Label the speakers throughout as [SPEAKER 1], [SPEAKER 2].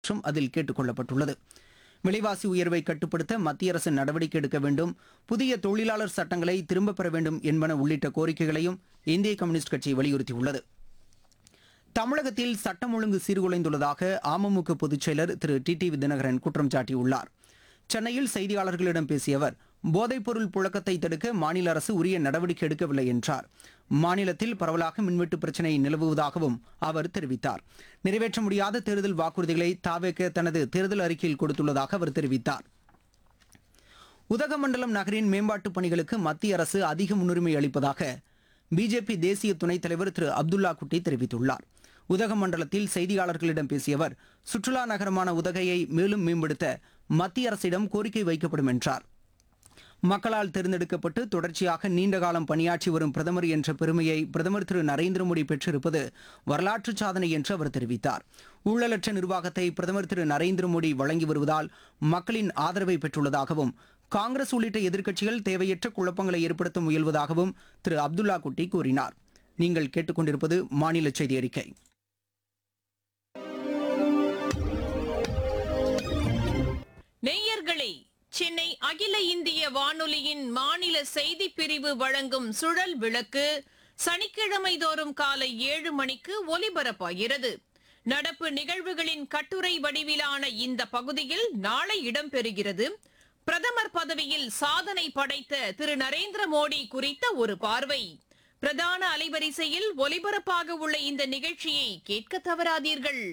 [SPEAKER 1] மற்றும் அதில் கேட்டுக் கொள்ளப்பட்டுள்ளது விலைவாசி உயர்வை கட்டுப்படுத்த மத்திய அரசு நடவடிக்கை எடுக்க வேண்டும் புதிய தொழிலாளர் சட்டங்களை திரும்பப் பெற வேண்டும் என்பன உள்ளிட்ட கோரிக்கைகளையும் இந்திய கம்யூனிஸ்ட் கட்சி வலியுறுத்தியுள்ளது தமிழகத்தில் சட்டம் ஒழுங்கு சீர்குலைந்துள்ளதாக அமமுக பொதுச் செயலர் திரு டி டி தினகரன் குற்றம் சாட்டியுள்ளார் சென்னையில் செய்தியாளர்களிடம் பேசிய அவர் போதைப்பொருள் புழக்கத்தை தடுக்க மாநில அரசு உரிய நடவடிக்கை எடுக்கவில்லை என்றார் மாநிலத்தில் பரவலாக மின்வெட்டு பிரச்சினை நிலவுவதாகவும் அவர் தெரிவித்தார் நிறைவேற்ற முடியாத தேர்தல் வாக்குறுதிகளை தாவேக்க தனது தேர்தல் அறிக்கையில் கொடுத்துள்ளதாக அவர் தெரிவித்தார் உதகமண்டலம் நகரின் மேம்பாட்டுப் பணிகளுக்கு மத்திய அரசு அதிக முன்னுரிமை அளிப்பதாக பிஜேபி தேசிய துணைத் தலைவர் திரு அப்துல்லா குட்டி தெரிவித்துள்ளார் உதகமண்டலத்தில் செய்தியாளர்களிடம் பேசிய அவர் சுற்றுலா நகரமான உதகையை மேலும் மேம்படுத்த மத்திய அரசிடம் கோரிக்கை வைக்கப்படும் என்றார் மக்களால் தேர்ந்தெடுக்கப்பட்டு தொடர்ச்சியாக நீண்ட காலம் பணியாற்றி வரும் பிரதமர் என்ற பெருமையை பிரதமர் திரு நரேந்திர மோடி பெற்றிருப்பது வரலாற்று சாதனை என்று அவர் தெரிவித்தார் ஊழலற்ற நிர்வாகத்தை பிரதமர் திரு நரேந்திர மோடி வழங்கி வருவதால் மக்களின் ஆதரவை பெற்றுள்ளதாகவும் காங்கிரஸ் உள்ளிட்ட எதிர்க்கட்சிகள் தேவையற்ற குழப்பங்களை ஏற்படுத்த முயல்வதாகவும் திரு அப்துல்லா குட்டி கூறினார் நீங்கள் கேட்டுக்கொண்டிருப்பது மாநில செய்தி அறிக்கை
[SPEAKER 2] நேயர்களே சென்னை அகில இந்திய வானொலியின் மாநில செய்தி பிரிவு வழங்கும் சுழல் விளக்கு சனிக்கிழமை தோறும் காலை ஏழு மணிக்கு ஒலிபரப்பாகிறது நடப்பு நிகழ்வுகளின் கட்டுரை வடிவிலான இந்த பகுதியில் நாளை இடம்பெறுகிறது பிரதமர் பதவியில் சாதனை படைத்த திரு நரேந்திர மோடி குறித்த ஒரு பார்வை பிரதான அலைவரிசையில் ஒலிபரப்பாக உள்ள இந்த நிகழ்ச்சியை கேட்க தவறாதீர்கள்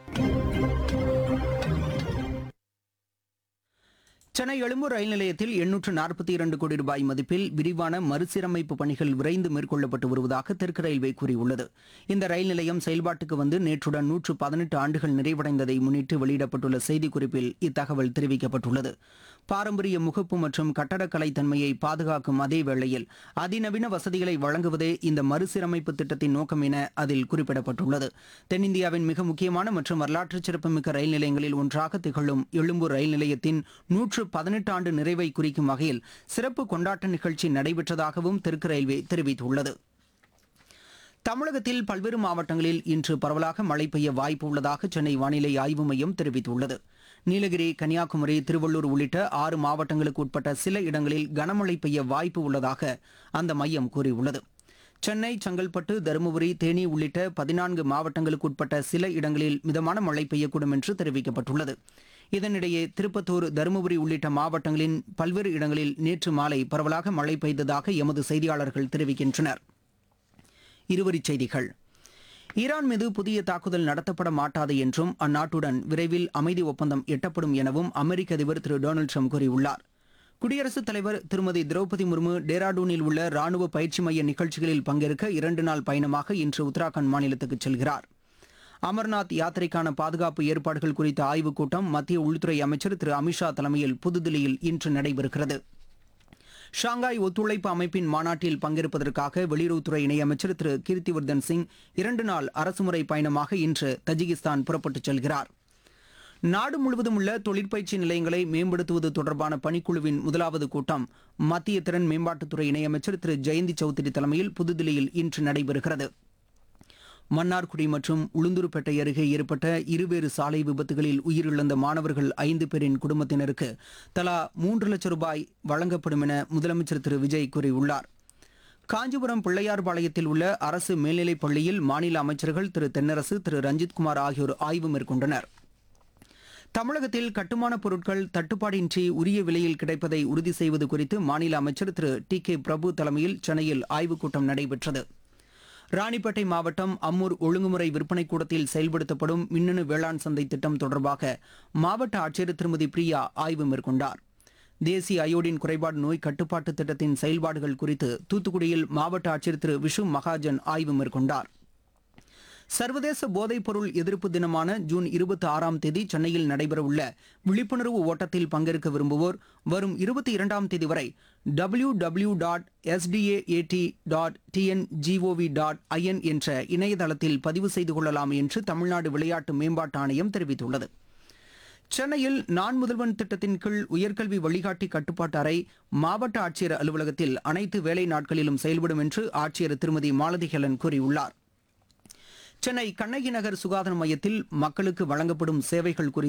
[SPEAKER 1] சென்னை எழும்பூர் ரயில் நிலையத்தில் எண்ணூற்று நாற்பத்தி இரண்டு கோடி ரூபாய் மதிப்பில் விரிவான மறுசீரமைப்பு பணிகள் விரைந்து மேற்கொள்ளப்பட்டு வருவதாக தெற்கு ரயில்வே கூறியுள்ளது இந்த ரயில் நிலையம் செயல்பாட்டுக்கு வந்து நேற்றுடன் நூற்று பதினெட்டு ஆண்டுகள் நிறைவடைந்ததை முன்னிட்டு வெளியிடப்பட்டுள்ள செய்திக்குறிப்பில் இத்தகவல் தெரிவிக்கப்பட்டுள்ளது பாரம்பரிய முகப்பு மற்றும் கட்டடக்கலை தன்மையை பாதுகாக்கும் அதே வேளையில் அதிநவீன வசதிகளை வழங்குவதே இந்த மறுசீரமைப்பு திட்டத்தின் நோக்கம் என அதில் குறிப்பிடப்பட்டுள்ளது தென்னிந்தியாவின் மிக முக்கியமான மற்றும் வரலாற்று சிறப்புமிக்க ரயில் நிலையங்களில் ஒன்றாக திகழும் எழும்பூர் ரயில் நிலையத்தின் நூற்று பதினெட்டு ஆண்டு நிறைவை குறிக்கும் வகையில் சிறப்பு கொண்டாட்ட நிகழ்ச்சி நடைபெற்றதாகவும் தெற்கு ரயில்வே தெரிவித்துள்ளது தமிழகத்தில் பல்வேறு மாவட்டங்களில் இன்று பரவலாக மழை பெய்ய வாய்ப்பு உள்ளதாக சென்னை வானிலை ஆய்வு மையம் தெரிவித்துள்ளது நீலகிரி கன்னியாகுமரி திருவள்ளூர் உள்ளிட்ட ஆறு மாவட்டங்களுக்கு உட்பட்ட சில இடங்களில் கனமழை பெய்ய வாய்ப்பு உள்ளதாக அந்த மையம் கூறியுள்ளது சென்னை செங்கல்பட்டு தருமபுரி தேனி உள்ளிட்ட பதினான்கு மாவட்டங்களுக்கு உட்பட்ட சில இடங்களில் மிதமான மழை பெய்யக்கூடும் என்று தெரிவிக்கப்பட்டுள்ளது இதனிடையே திருப்பத்தூர் தருமபுரி உள்ளிட்ட மாவட்டங்களின் பல்வேறு இடங்களில் நேற்று மாலை பரவலாக மழை பெய்ததாக எமது செய்தியாளர்கள் தெரிவிக்கின்றனர் இருவரிச் செய்திகள் ஈரான் மீது புதிய தாக்குதல் நடத்தப்பட மாட்டாது என்றும் அந்நாட்டுடன் விரைவில் அமைதி ஒப்பந்தம் எட்டப்படும் எனவும் அமெரிக்க அதிபர் திரு டொனால்டு ட்ரம்ப் கூறியுள்ளார் குடியரசுத் தலைவர் திருமதி திரௌபதி முர்மு டேராடூனில் உள்ள ராணுவ பயிற்சி மைய நிகழ்ச்சிகளில் பங்கேற்க இரண்டு நாள் பயணமாக இன்று உத்தராகண்ட் மாநிலத்துக்கு செல்கிறார் அமர்நாத் யாத்திரைக்கான பாதுகாப்பு ஏற்பாடுகள் குறித்த ஆய்வுக் கூட்டம் மத்திய உள்துறை அமைச்சர் திரு அமித்ஷா தலைமையில் புதுதில்லியில் இன்று நடைபெறுகிறது ஷாங்காய் ஒத்துழைப்பு அமைப்பின் மாநாட்டில் பங்கேற்பதற்காக வெளியுறவுத்துறை இணையமைச்சர் திரு கீர்த்திவர்தன் சிங் இரண்டு நாள் அரசுமுறை பயணமாக இன்று தஜிகிஸ்தான் புறப்பட்டுச் செல்கிறார் நாடு முழுவதும் உள்ள தொழிற்பயிற்சி நிலையங்களை மேம்படுத்துவது தொடர்பான பணிக்குழுவின் முதலாவது கூட்டம் மத்திய திறன் மேம்பாட்டுத்துறை இணையமைச்சர் திரு ஜெயந்தி சௌத்ரி தலைமையில் புதுதில்லியில் இன்று நடைபெறுகிறது மன்னார்குடி மற்றும் உளுந்தூர்பேட்டை அருகே ஏற்பட்ட இருவேறு சாலை விபத்துகளில் உயிரிழந்த மாணவர்கள் ஐந்து பேரின் குடும்பத்தினருக்கு தலா மூன்று லட்சம் ரூபாய் வழங்கப்படும் என முதலமைச்சர் திரு விஜய் கூறியுள்ளார் காஞ்சிபுரம் பிள்ளையார்பாளையத்தில் உள்ள அரசு மேல்நிலைப் பள்ளியில் மாநில அமைச்சர்கள் திரு தென்னரசு திரு ரஞ்சித்குமார் ஆகியோர் ஆய்வு மேற்கொண்டனர் தமிழகத்தில் கட்டுமானப் பொருட்கள் தட்டுப்பாடின்றி உரிய விலையில் கிடைப்பதை உறுதி செய்வது குறித்து மாநில அமைச்சர் திரு டி கே பிரபு தலைமையில் சென்னையில் ஆய்வுக் கூட்டம் நடைபெற்றது ராணிப்பேட்டை மாவட்டம் அம்மூர் ஒழுங்குமுறை விற்பனை கூடத்தில் செயல்படுத்தப்படும் மின்னணு வேளாண் சந்தை திட்டம் தொடர்பாக மாவட்ட ஆட்சியர் திருமதி பிரியா ஆய்வு மேற்கொண்டார் தேசிய அயோடின் குறைபாடு நோய் கட்டுப்பாட்டு திட்டத்தின் செயல்பாடுகள் குறித்து தூத்துக்குடியில் மாவட்ட ஆட்சியர் திரு விஷு மகாஜன் ஆய்வு மேற்கொண்டார் சர்வதேச போதைப்பொருள் எதிர்ப்பு தினமான ஜூன் இருபத்தி ஆறாம் தேதி சென்னையில் நடைபெறவுள்ள விழிப்புணர்வு ஓட்டத்தில் பங்கேற்க விரும்புவோர் வரும் இருபத்தி இரண்டாம் தேதி வரை W W dot SDAT dot TNGOV dot IN என்ற இணையதளத்தில் பதிவு செய்து கொள்ளலாம் என்று தமிழ்நாடு விளையாட்டு மேம்பாட்டு ஆணையம் தெரிவித்துள்ளது சென்னையில் நான் முதல்வன் திட்டத்தின் கீழ் உயர்கல்வி வழிகாட்டி கட்டுப்பாட்டு அறை மாவட்ட ஆட்சியர் அலுவலகத்தில் அனைத்து வேலை நாட்களிலும் செயல்படும் என்று ஆட்சியர் திருமதி மாலதி ஹெலன் கூறியுள்ளார் சென்னை கண்ணகி நகர் சுகாதார மையத்தில் மக்களுக்கு வழங்கப்படும் சேவைகள் குறித்து